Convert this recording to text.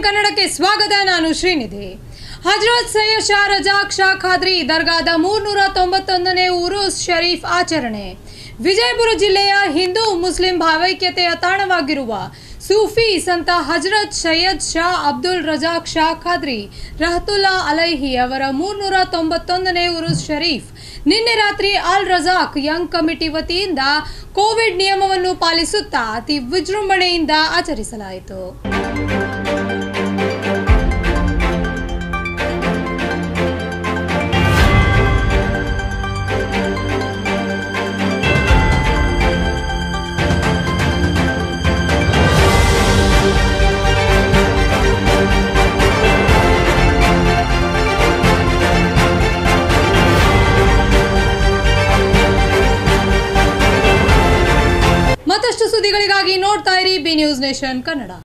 ಕನ್ನಡಕ್ಕೆ ಸ್ವಾಗತ ನಾನು ಶ್ರೀನಿಧಿ ಹಜರತ್ ಸೈಯದ್ ಶಾ ರಜಾಕ್ ಶಾ ಖಾದ್ರಿ ದರ್ಗಾದ ಮೂರ್ನೂರ ತೊಂಬತ್ತೊಂದನೇ ಉರುಸ್ ಶರೀಫ್ ಆಚರಣೆ ವಿಜಯಪುರ ಜಿಲ್ಲೆಯ ಹಿಂದೂ ಮುಸ್ಲಿಂ ಭಾವೈಕ್ಯತೆಯ ತಾಣವಾಗಿರುವ ಸೂಫಿ ಸಂತ ಹಜರತ್ ಸೈಯದ್ ಶಾ ಅಬ್ದುಲ್ ರಜಾಕ್ ಶಾ ಖಾದ್ರಿ ರಹತುಲ್ಲಾ ಅಲೈಹಿ ಅವರ ಮೂರ್ನೂರ ತೊಂಬತ್ತೊಂದನೇ ಉರುಸ್ ಶರೀಫ್ ನಿನ್ನೆ ರಾತ್ರಿ ಅಲ್ ರಜಾಕ್ ಯಂಗ್ ಕಮಿಟಿ ವತಿಯಿಂದ ಕೋವಿಡ್ ನಿಯಮವನ್ನು ಪಾಲಿಸುತ್ತಾ ಅತಿ ವಿಜೃಂಭಣೆಯಿಂದ ಆಚರಿಸಲಾಯಿತು ಮತ್ತಷ್ಟು ಸುದ್ದಿಗಳಿಗಾಗಿ ನೋಡ್ತಾ ಇರಿ ಬಿ ನ್ಯೂಸ್ ನೇಷನ್ ಕನ್ನಡ